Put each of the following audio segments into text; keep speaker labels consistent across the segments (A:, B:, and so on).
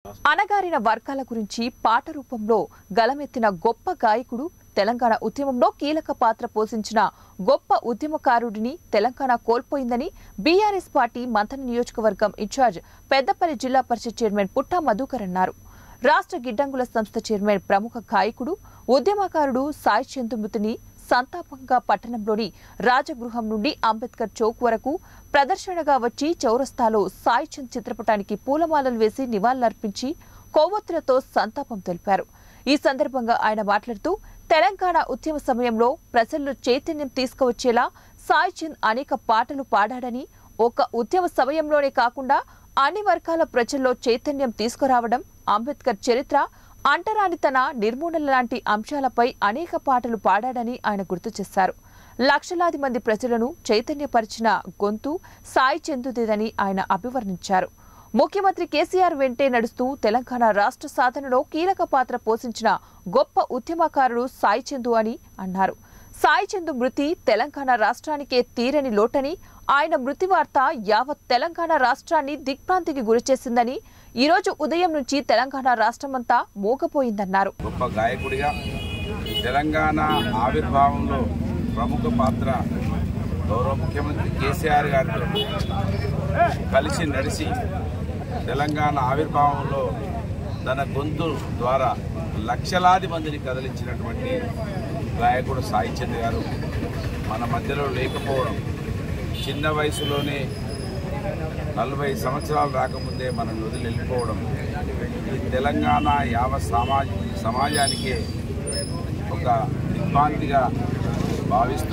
A: అణగారిన వర్గాల గురించి పాట రూపంలో గలమెత్తిన గొప్ప గాయకుడు తెలంగాణ ఉద్యమంలో కీలక పాత్ర పోషించిన గొప్ప ఉద్యమకారుడిని తెలంగాణ కోల్పోయిందని బీఆర్ఎస్ పార్టీ మంథన నియోజకవర్గం ఇన్ఛార్జ్ పెద్దపల్లి జిల్లా పరిషత్ చైర్మన్ పుట్టా మధుకర్ అన్నారు రాష్ట్ర గిడ్డంగుల సంస్థ చైర్మన్ ప్రముఖ గాయకుడు ఉద్యమకారుడు సాయి చందుమృతిని సంతాపంగా పట్టణంలోని రాజగృహం నుండి అంబేద్కర్ చౌక్ వరకు ప్రదర్శనగా వచ్చి చౌరస్తాలో సాయి చంద్ చిత్రపటానికి పూలమాలలు వేసి నివాళులర్పించి కొవ్వొత్తులతో సంతాపం తెలిపారు ఈ సందర్భంగా ఆయన మాట్లాడుతూ తెలంగాణ ఉద్యమ సమయంలో ప్రజల్లో చైతన్యం తీసుకువచ్చేలా సాయి చంద్ అనేక పాటలు పాడాడని ఒక ఉద్యమ సమయంలోనే కాకుండా అన్ని వర్గాల ప్రజల్లో చైతన్యం తీసుకురావడం అంబేద్కర్ చరిత్ర అంటరానితన నిర్మూలన లాంటి అంశాలపై అనేక పాటలు పాడాడని ఆయన గుర్తు చేశారు లక్షలాది మంది ప్రజలను చైతన్యపరిచిన గొంతు సాయి చెందుదేదని ఆయన అభివర్ణించారు ముఖ్యమంత్రి కేసీఆర్ వెంటే నడుస్తూ తెలంగాణ రాష్ట్ర సాధనలో కీలక పాత్ర పోషించిన గొప్ప ఉద్యమకారుడు సాయి చందు అని అన్నారు సాయి చందు మృతి తెలంగాణ రాష్ట్రానికే తీరని లోటని ఆయన మృతి వార్త యావత్ తెలంగాణ రాష్ట్రాన్ని దిగ్భ్రాంతికి గురిచేసిందని ఈరోజు ఉదయం నుంచి తెలంగాణ రాష్ట్రమంతా మూగపోయిందన్నారు
B: గొప్ప గాయకుడిగా తెలంగాణ ఆవిర్భావంలో ప్రముఖ పాత్ర గౌరవ ముఖ్యమంత్రి కేసీఆర్ గారితో కలిసి నడిచి తెలంగాణ ఆవిర్భావంలో తన గొంతు ద్వారా లక్షలాది మందిని కదిలించినటువంటి గాయకుడు సాయి చంద్ గారు మన మధ్యలో లేకపోవడం చిన్న వయసులోనే నలభై సంవత్సరాలు రాకముందే మనం వదిలి వెళ్ళిపోవడం ఇది తెలంగాణ యావ సమాజ సమాజానికే ఒక దిగ్భాంతిగా భావిస్తూ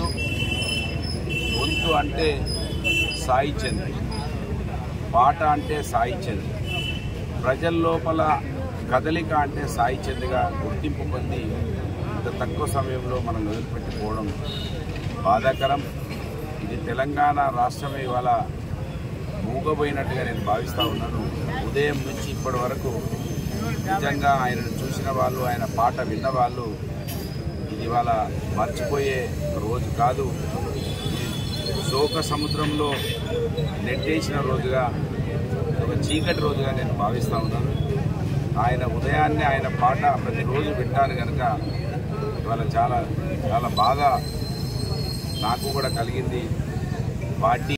B: గొంతు అంటే సాయి చంద్ పాట అంటే సాయి చంద్ ప్రజల లోపల కదలిక అంటే సాయి చంద్గా గుర్తింపు పొంది ఇంత తక్కువ సమయంలో మనం వదిలిపెట్టిపోవడం బాధాకరం ఇది తెలంగాణ రాష్ట్రమే ఇవాళ మూగబోయినట్టుగా నేను భావిస్తూ ఉన్నాను ఉదయం నుంచి ఇప్పటి వరకు నిజంగా ఆయనను చూసిన వాళ్ళు ఆయన పాట విన్న వాళ్ళు ఇది ఇవాళ మర్చిపోయే రోజు కాదు ఇది శోక సముద్రంలో నెట్టేసిన రోజుగా ఒక చీకటి రోజుగా నేను భావిస్తూ ఉన్నాను ఆయన ఉదయాన్నే ఆయన పాట ప్రతిరోజు వింటాను కనుక ఇవాళ చాలా చాలా బాగా నాకు కూడా కలిగింది పార్టీ